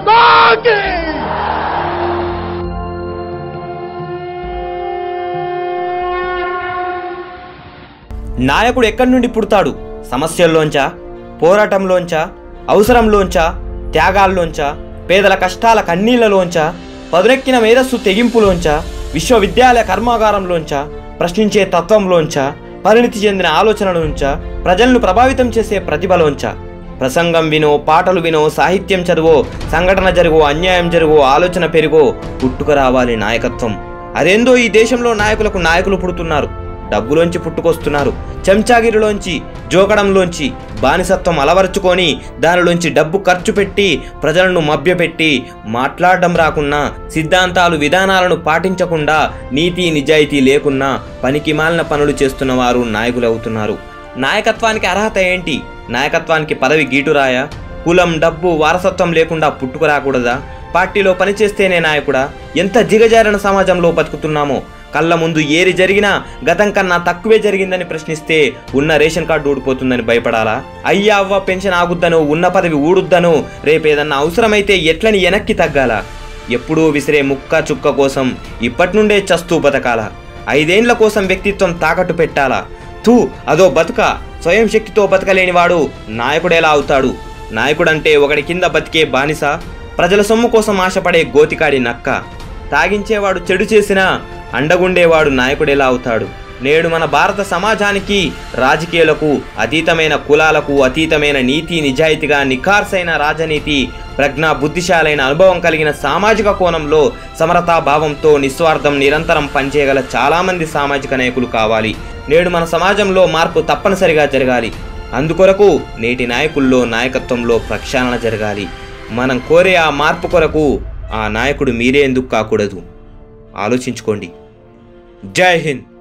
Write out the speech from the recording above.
माता की నాయకుడు ఎక్కడి నుండి పుడతాడు సమస్యల్లోంచా పోరాటంలోంచా అవసరంలోంచా త్యాగాల్లోంచా పేదల కష్టాల కన్నీళ్లలోంచా పదునెక్కిన మేధస్సు తెగింపులోంచా విశ్వవిద్యాలయ కర్మాగారంలోంచా ప్రశ్నించే తత్వంలోంచా పరిణితి చెందిన ఆలోచనలోంచా ప్రజలను ప్రభావితం చేసే ప్రతిభలోంచా ప్రసంగం వినో పాటలు వినో సాహిత్యం చదువో సంఘటన జరుగో అన్యాయం జరుగో ఆలోచన పెరుగో పుట్టుక రావాలి నాయకత్వం అదేందో ఈ దేశంలో నాయకులకు నాయకులు పుడుతున్నారు డబ్బులోంచి పుట్టుకొస్తున్నారు చెంచాగిరిలోంచి జోకడంలోంచి బానిసత్వం అలవరుచుకొని దానిలోంచి డబ్బు ఖర్చు పెట్టి ప్రజలను మభ్యపెట్టి మాట్లాడడం రాకున్నా సిద్ధాంతాలు విధానాలను పాటించకుండా నీతి నిజాయితీ లేకున్నా పనికి మాలిన పనులు చేస్తున్న వారు నాయకులవుతున్నారు నాయకత్వానికి అర్హత ఏంటి నాయకత్వానికి పదవి గీటురాయా కులం డబ్బు వారసత్వం లేకుండా పుట్టుకు రాకూడదా పార్టీలో పనిచేస్తేనే నాయకుడా ఎంత దిగజారిన సమాజంలో బతుకుతున్నామో కళ్ళ ముందు ఏరి జరిగినా గతం కన్నా తక్కువే జరిగిందని ప్రశ్నిస్తే ఉన్న రేషన్ కార్డు ఊడిపోతుందని భయపడాలా అయ్యా అవ్వ పెన్షన్ ఆగుద్దను ఉన్న పదవి ఊడుద్దను రేపేదన్నా అవసరమైతే ఎట్లని వెనక్కి తగ్గాలా ఎప్పుడూ విసిరే ముక్క చుక్క కోసం ఇప్పటి నుండే చస్తూ బతకాల ఐదేండ్ల కోసం వ్యక్తిత్వం తాకట్టు పెట్టాలా తూ అదో బతుక స్వయం శక్తితో బతకలేనివాడు నాయకుడెలా అవుతాడు నాయకుడంటే ఒకడి కింద బతికే బానిస ప్రజల సొమ్ము కోసం ఆశపడే గోతికాడి నక్క తాగించేవాడు చెడు చేసినా అండగుండేవాడు నాయకుడెలా అవుతాడు నేడు మన భారత సమాజానికి రాజకీయాలకు అతీతమైన కులాలకు అతీతమైన నీతి నిజాయితీగా నిఖార్సైన రాజనీతి ప్రజ్ఞా బుద్ధిశాలైన అనుభవం కలిగిన సామాజిక కోణంలో సమరతా భావంతో నిస్వార్థం నిరంతరం పనిచేయగల చాలామంది సామాజిక నాయకులు కావాలి నేడు మన సమాజంలో మార్పు తప్పనిసరిగా జరగాలి అందుకొరకు నేటి నాయకుల్లో నాయకత్వంలో ప్రక్షాళన జరగాలి మనం కోరే ఆ మార్పు కొరకు ఆ నాయకుడు మీరే ఎందుకు కాకూడదు ఆలోచించుకోండి జై హింద్